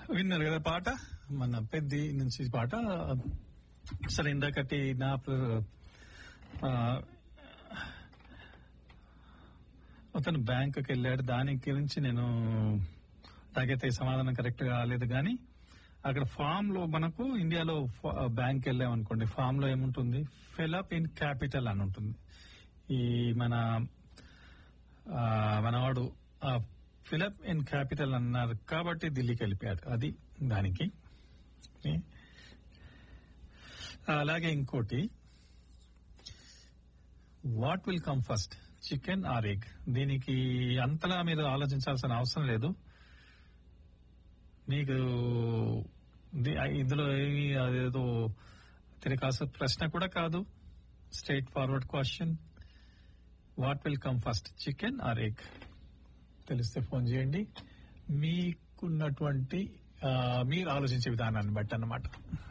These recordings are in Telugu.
విన్నారు కదా పాట మన పెద్ది నుంచి పాట సరే ఇందాకటి నా ప్ర- ఆ, అతను బ్యాంకుకి వెళ్ళాడు దాని గురించి నేను నాకైతే సమాధానం కరెక్ట్ గా రాలేదు కానీ అక్కడ ఫామ్ లో మనకు ఇండియాలో బ్యాంక్ వెళ్ళాం అనుకోండి ఫామ్ లో ఏముంటుంది ఫిలప్ ఇన్ క్యాపిటల్ అని ఉంటుంది ఈ మన ఆ, మనవాడు ఫిలప్ ఇన్ క్యాపిటల్ అన్నారు కాబట్టి ఢిల్లీకి వెళ్ళిపోయాడు అది దానికి ఓకే. అలాగే ఇంకోటి what will come first chicken or egg దీనికి అంతలా మీరు ఆలోచించాల్సిన అవసరం లేదు మీకు ది- ఇందులో ఏమి అదేదో తిరగాల్సిన ప్రశ్న కూడా కాదు straight forward question what will come first chicken or egg తెలిస్తే ఫోన్ చేయండి మీకున్నటువంటి ఆ, మీరు ఆలోచించే విధానాన్ని బట్టి అన్నమాట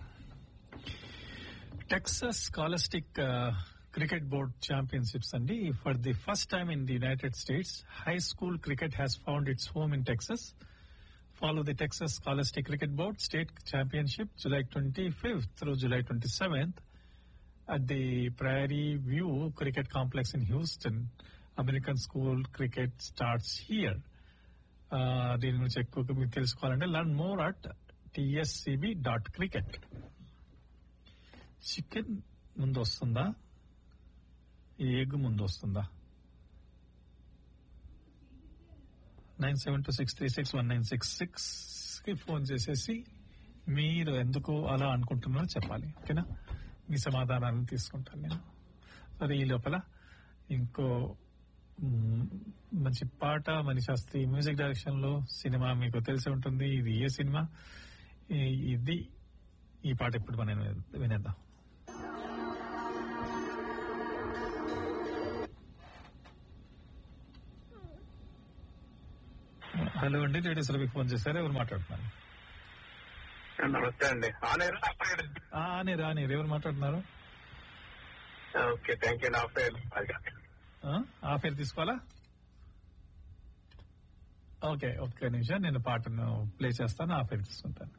Texas scholastic cricket board championships అండి for the first time in the United States high school cricket has found its home in Texas follow the Texas scholastic cricket board state championship July twenty fifth through July twenty seventh at the Prairie View Cricket Complex in Houston. American school cricket starts here. Uh, దీని గురించి ఎక్కువగా మీకు తెలుసుకోవాలంటే learn more at TSCB dot cricket chicken ముందు వస్తుందా ఈ ఎగ్ ముందు వస్తుందా nine seven two six three six one nine six six కి ఫోన్ చేసేసి మీరు ఎందుకు అలా అనుకుంటున్నారో చెప్పాలి ఓకేనా మీ సమాధానాలను తీసుకుంటాను నేను సరే ఈ లోపల ఇంకో మ్, మంచి పాట మని శాస్త్రి మ్యూజిక్ డైరెక్షన్ లో సినిమా మీకు తెలిసి ఉంటుంది ఇది ఏ సినిమా ఈ- ఇది ఈ పాట ఇప్పుడు మనం వినేద్దాం హలో అండి రేడియో సర్వీకి ఫోన్ చేశారు ఎవరు మాట్లాడుతున్నారు నమస్తే అండి ఆనేరు ఆ, నే రాని ఎవరు మాట్లాడుతున్నారు ఓకే థ్యాంక్ యూ నా పేరు ఆ? ఆ పేరు తీసుకోవాలా ఓకే ఒక్క నిమిషం నేను పాటను ప్లే చేస్తాను ఆ పేరు తీసుకుంటాను